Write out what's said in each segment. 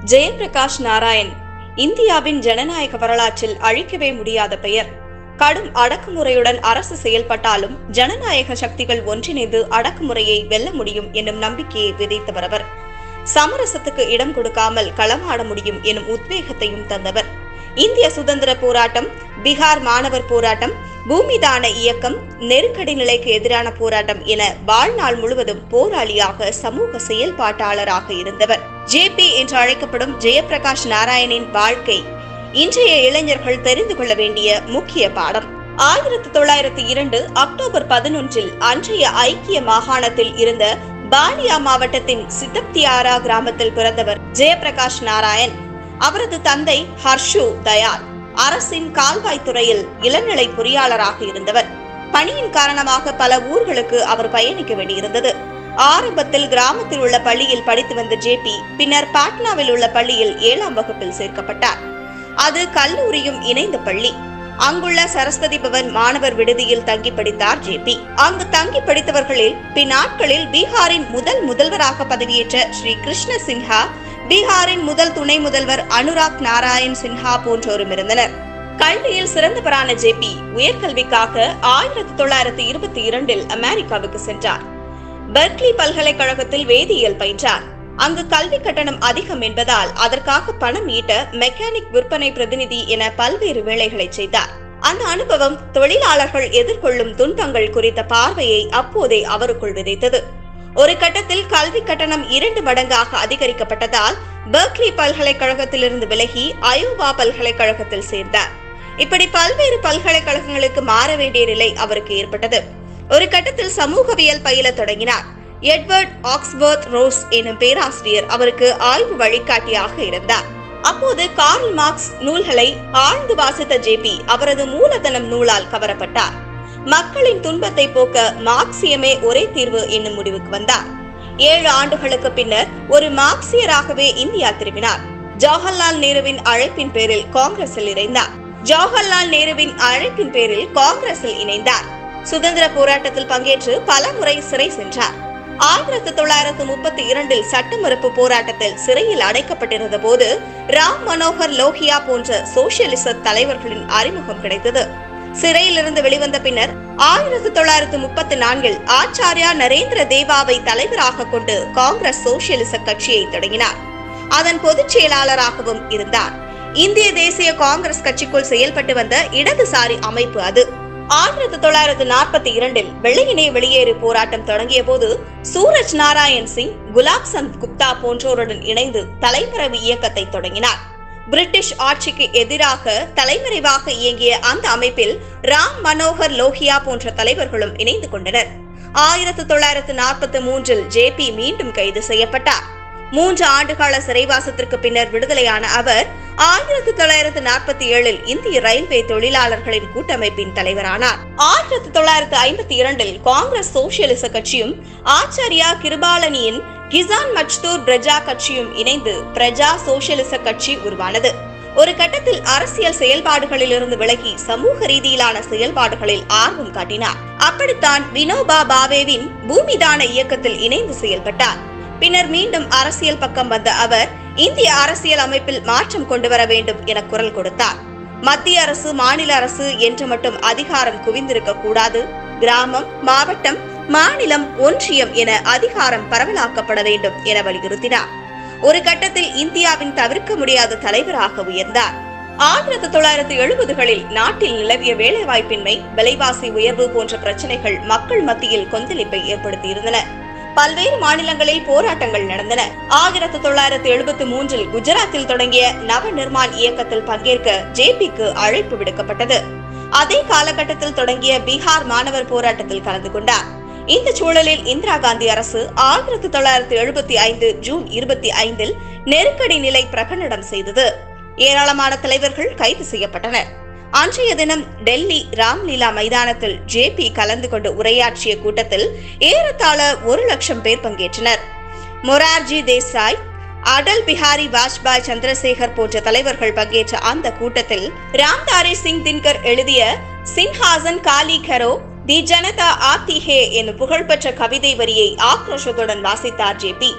ஜெயபிரகாஷ் நாராயண் இந்தியாவின் ஜனநாயக வரலாற்றில் அழிக்கவே முடியாத பெயர் கடும் அடக்குமுறையுடன் அரசு செயல்பட்டாலும் ஜனநாயக சக்திகள் ஒன்றிணைந்து அடக்குமுறையை வெல்ல முடியும் என்னும் நம்பிக்கையை விதைத்தவர் அவர் சமரசத்துக்கு இடம் கொடுக்காமல் களமாட முடியும் எனும் உத்வேகத்தையும் தந்தவர் இந்திய சுதந்திர போராட்டம் பீகார் மாணவர் போராட்டம் பூமிதான இயக்கம் நெருக்கடி நிலைக்கு எதிரான போராட்டம் என வாழ்நாள் முழுவதும் போராளியாக சமூக செயல்பாட்டாளராக இருந்தவர் ஜேபி என்று அழைக்கப்படும் ஜெயபிரகாஷ் நாராயணின் வாழ்க்கை இன்றைய இளைஞர்கள் தெரிந்து கொள்ள வேண்டிய முக்கிய பாடம் ஆயிரத்தி தொள்ளாயிரத்தி இரண்டு அக்டோபர் பதினொன்றில் அன்றைய ஐக்கிய மாகாணத்தில் இருந்த பாலியா மாவட்டத்தின் சித்தப்தியாரா கிராமத்தில் பிறந்தவர் ஜெயபிரகாஷ் நாராயண் அவரது தந்தை ஹர்ஷு தயாள் அரசின் கால்வாய் துறையில் இளநிலை பொறியாளராக இருந்தவர் பணியின் காரணமாக பல ஊர்களுக்கு அவர் பயணிக்க வேண்டியிருந்தது ஆரம்பத்தில் கிராமத்தில் உள்ள பள்ளியில் படித்து வந்த ஜேபி பின்னர் பாட்னாவில் உள்ள பள்ளியில் ஏழாம் வகுப்பில் சேர்க்கப்பட்டார் அது கல்லூரியும் இணைந்த பள்ளி அங்குள்ள சரஸ்வதி பவன் மாணவர் விடுதியில் தங்கி படித்தார் ஜேபி அங்கு தங்கி படித்தவர்களில் பின்னாட்களில் பீகாரின் முதல் முதல்வராக பதவியேற்ற ஸ்ரீ கிருஷ்ண சின்ஹா பீகாரின் முதல் துணை முதல்வர் அனுராக் நாராயண் சின்ஹா போன்றோரும் இருந்தனர் கல்வியில் சிறந்தவரான ஜேபி உயர்கல்விக்காக ஆயிரத்தி தொள்ளாயிரத்தி இருபத்தி இரண்டில் அமெரிக்காவுக்கு சென்றார் பெர்க்லி பல்கலைக்கழகத்தில் வேதியியல் பயின்றார் அங்கு கல்வி கட்டணம் அதிகம் என்பதால் அதற்காக பணம் ஈட்ட மெக்கானிக் விற்பனை பிரதிநிதி என பல்வேறு வேலைகளை செய்தார் அந்த அனுபவம் தொழிலாளர்கள் எதிர்கொள்ளும் துன்பங்கள் குறித்த பார்வையை அப்போதே அவருக்குள் விதைத்தது ஒரு கட்டத்தில் கல்வி கட்டணம் இரண்டு மடங்காக அதிகரிக்கப்பட்டதால் பெர்க்லி பல்கலைக்கழகத்திலிருந்து விலகி அயோவா பல்கலைக்கழகத்தில் சேர்ந்தார் இப்படி பல்வேறு பல்கலைக்கழகங்களுக்கு மாற வேண்டிய நிலை அவருக்கு ஏற்பட்டது ஒரு கட்டத்தில் சமூகவியல் பயில தொடங்கினார் எட்வர்ட் ஆக்ஸ்பர்த் ரோஸ் எனும் பேராசிரியர் அவருக்கு ஆய்வு வழிகாட்டியாக இருந்தார் அப்போது கார்ல் மார்க்ஸ் நூல்களை ஆழ்ந்து வாசித்த ஜேபி அவரது மூலதனம் நூலால் கவரப்பட்டார் மக்களின் துன்பத்தை போக்க மார்க்சியமே ஒரே தீர்வு என்னும் முடிவுக்கு வந்தார் ஏழு ஆண்டுகளுக்கு பின்னர் ஒரு மார்க்சியராகவே இந்தியா திரும்பினார் ஜவஹர்லால் நேருவின் அழைப்பின் பேரில் காங்கிரஸில் இணைந்தார் ஜவஹர்லால் நேருவின் அழைப்பின் பேரில் காங்கிரஸில் இணைந்தார் சுதந்திர போராட்டத்தில் பங்கேற்று பல முறை சிறை சென்றார் ஆயிரத்தி தொள்ளாயிரத்து முப்பத்தி இரண்டில் சட்ட மறுப்பு போராட்டத்தில் சிறையில் அடைக்கப்பட்டிருந்த போது ராம் மனோகர் லோகியா போன்ற சோசியலிச தலைவர்களின் அறிமுகம் கிடைத்தது சிறையிலிருந்து வெளிவந்த பின்னர் ஆயிரத்தி தொள்ளாயிரத்து முப்பத்தி நான்கில் ஆச்சாரியா நரேந்திர தேவாவை தலைவராக கொண்டு காங்கிரஸ் சோசியலிச கட்சியை தொடங்கினார் அதன் பொதுச் செயலாளராகவும் இருந்தார் இந்திய தேசிய காங்கிரஸ் கட்சிக்குள் செயல்பட்டு வந்த இடதுசாரி அமைப்பு அது ஆயிரத்தி தொள்ளாயிரத்து நாற்பத்தி இரண்டில் வெள்ளையினை வெளியேறு போராட்டம் தொடங்கிய போது சூரஜ் நாராயண் சிங் குலாப் சந்த் குப்தா போன்றோருடன் இணைந்து தலைமறைவு இயக்கத்தை தொடங்கினார் பிரிட்டிஷ் ஆட்சிக்கு எதிராக தலைமறைவாக இயங்கிய அந்த அமைப்பில் ராம் மனோகர் லோகியா போன்ற தலைவர்களும் இணைந்து கொண்டனர் ஆயிரத்தி தொள்ளாயிரத்து நாற்பத்தி மூன்றில் ஜேபி மீண்டும் கைது செய்யப்பட்டார் மூன்று ஆண்டுகால சிறைவாசத்திற்கு பின்னர் விடுதலையான அவர் ஆயிரத்தி தொள்ளாயிரத்து நாற்பத்தி ஏழில் இந்திய ரயில்வே தொழிலாளர்களின் கூட்டமைப்பின் தலைவரானார் ஆயிரத்தி தொள்ளாயிரத்து ஐம்பத்தி இரண்டில் காங்கிரஸ் சோசியலிச கட்சியும் ஆச்சாரியா கிருபாலனியின் கிசான் மச்தூர் பிரஜா கட்சியும் இணைந்து பிரஜா சோசியலிச கட்சி உருவானது ஒரு கட்டத்தில் அரசியல் செயல்பாடுகளிலிருந்து விலகி சமூக ரீதியிலான செயல்பாடுகளில் ஆர்வம் காட்டினார் அப்படித்தான் வினோபா பாவேவின் பூமிதான இயக்கத்தில் இணைந்து செயல்பட்டார் பின்னர் மீண்டும் அரசியல் பக்கம் வந்த அவர் இந்திய அரசியல் அமைப்பில் மாற்றம் கொண்டு வர வேண்டும் என குரல் கொடுத்தார் மத்திய அரசு மாநில அரசு என்று மட்டும் அதிகாரம் குவிந்திருக்க கூடாது கிராமம் மாவட்டம் மாநிலம் ஒன்றியம் என அதிகாரம் பரவலாக்கப்பட வேண்டும் என வலியுறுத்தினார் ஒரு கட்டத்தில் இந்தியாவின் தவிர்க்க முடியாத தலைவராக உயர்ந்தார் ஆயிரத்தி தொள்ளாயிரத்தி எழுபதுகளில் நாட்டில் நிலவிய வேலைவாய்ப்பின்மை விலைவாசி உயர்வு போன்ற பிரச்சனைகள் மக்கள் மத்தியில் கொந்தளிப்பை ஏற்படுத்தியிருந்தன பல்வேறு மாநிலங்களில் போராட்டங்கள் நடந்தன ஆயிரத்தி தொள்ளாயிரத்தி எழுபத்தி மூன்றில் குஜராத்தில் தொடங்கிய நவ நிர்மான் இயக்கத்தில் பங்கேற்க ஜேபிக்கு அழைப்பு விடுக்கப்பட்டது அதே காலகட்டத்தில் தொடங்கிய பீகார் மாணவர் போராட்டத்தில் கலந்து கொண்டார் இந்த சூழலில் இந்திரா காந்தி அரசு ஆயிரத்தி தொள்ளாயிரத்தி எழுபத்தி ஐந்து ஜூன் இருபத்தி ஐந்தில் நெருக்கடி நிலை பிரகடனம் செய்தது ஏராளமான தலைவர்கள் கைது செய்யப்பட்டனர் அன்றைய தினம் டெல்லி ராம்லீலா மைதானத்தில் ஜேபி கலந்து கொண்டு உரையாற்றிய கூட்டத்தில் ஏறத்தாழ ஒரு லட்சம் பேர் பங்கேற்றனர் மொரார்ஜி தேசாய் அடல் பிஹாரி வாஜ்பாய் சந்திரசேகர் போன்ற தலைவர்கள் பங்கேற்ற அந்த கூட்டத்தில் ராம்தாரி சிங் தின்கர் எழுதிய சின்ஹாசன் காலி கரோ தி ஜனதா ஆத்தி ஹே என்னும் புகழ்பெற்ற கவிதை வரியை ஆக்ரோஷத்துடன் வாசித்தார் ஜேபி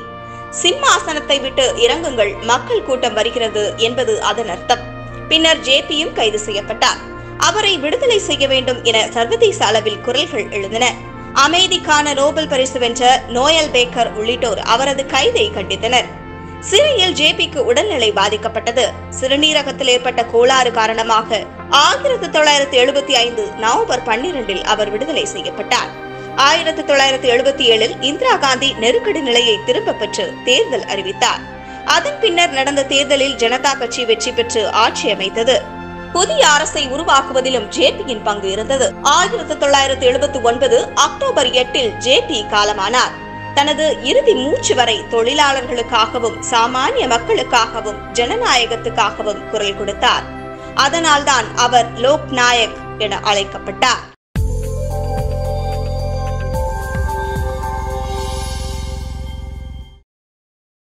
சிம்மாசனத்தை விட்டு இறங்குங்கள் மக்கள் கூட்டம் வருகிறது என்பது அதன் அர்த்தம் பின்னர் ஜேபியும் கைது செய்யப்பட்டார் அவரை விடுதலை செய்ய வேண்டும் என சர்வதேச அளவில் குரல்கள் எழுந்தன அமைதிக்கான நோபல் பரிசு வென்ற நோயல் பேக்கர் உள்ளிட்டோர் அவரது கைதை கண்டித்தனர் சிறையில் ஜேபிக்கு உடல்நிலை பாதிக்கப்பட்டது சிறுநீரகத்தில் ஏற்பட்ட கோளாறு காரணமாக ஆயிரத்தி தொள்ளாயிரத்தி எழுபத்தி ஐந்து நவம்பர் பன்னிரண்டில் அவர் விடுதலை செய்யப்பட்டார் ஆயிரத்தி தொள்ளாயிரத்தி எழுபத்தி ஏழில் இந்திரா காந்தி நெருக்கடி நிலையை திரும்ப பெற்று தேர்தல் அறிவித்தார் அதன் பின்னர் நடந்த தேர்தலில் ஜனதா கட்சி வெற்றி பெற்று ஆட்சி அமைத்தது புதிய அரசை உருவாக்குவதிலும் ஜேபியின் பங்கு இருந்தது ஆயிரத்தி தொள்ளாயிரத்தி எழுபத்தி ஒன்பது அக்டோபர் எட்டில் ஜேபி காலமானார் தனது இறுதி மூச்சு வரை தொழிலாளர்களுக்காகவும் சாமானிய மக்களுக்காகவும் ஜனநாயகத்துக்காகவும் குரல் கொடுத்தார் அதனால்தான் அவர் லோக் நாயக் என அழைக்கப்பட்டார்